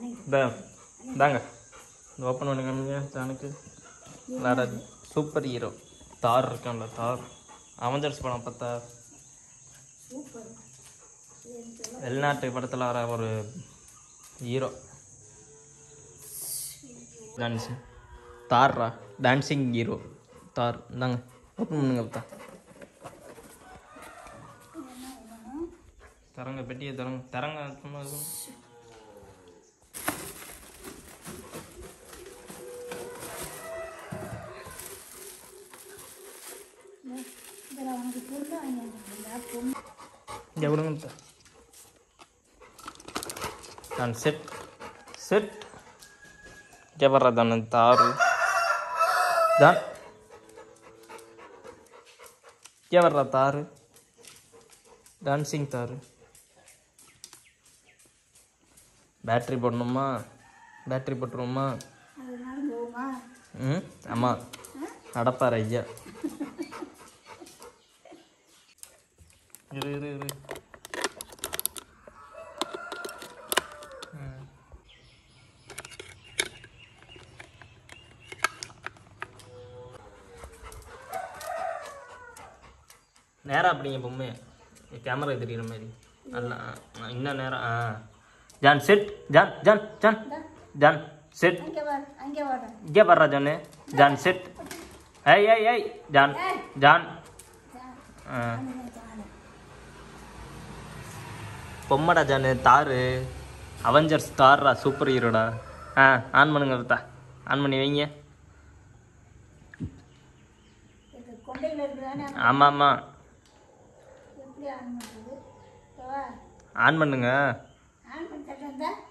இந்த இந்தாங்க ஓப்பன் பண்ணி காமிங்க ஜானுக்கு வேற சூப்பர் ஹீரோ தார் இருக்கான்ல தார் அவஞ்சர்ஸ் படம் பார்த்தா சூப்பர் வெளிநாட்டு படத்தில் வர ஒரு ஹீரோ டான்ஸிங் தார்ரா டான்ஸிங் ஹீரோ தார் இந்தாங்க ஓப்பன் பண்ணுங்க பார்த்தா தரங்க பெட்டியை தரங்க தரங்க சும்மா இது. இதில் உனக்கு பொண்ணு வாங்கியிருந்தா பொண்ணு இங்கே விடுங்க பார்த்தா. நான் செட் செட் இங்கே வர்ற தானே தாரு தான் இங்கே வர்ற தாரு டான்சிங் தாரு பேட்ரி போடணுமா பேட்ரி போட்டுருவோமா அது நடந்து போகுமா ம் ஆமாம் நடப்பார் ஐயா இரு இரு இரு ம். நேரா அப்படிங்க பொம்மை கேமரா தெரியுற மாதிரி நல்லா ஆ, இன்னும் நேரம் ஆ John set John John John John set அங்கே வர அங்கே வர இங்கே பாடுறா ஜானு ஜான் செட் ஏய் ஏய் ஏய் ஜான் ஜான் ஆ பொம்மடா ஜானு தாரு அவெஞ்சர்ஸ் தார்ரா சூப்பர் ஹீரோடா ஆ ஆன் பண்ணுங்க தா ஆன் பண்ணி வைங்க இது கொண்டையில் இருக்குதானே ஆமாம் ஆமாம் எப்படி ஆன் பண்ணுறது வா ஆன் பண்ணுங்க ஆன் பண்ணி தட்டா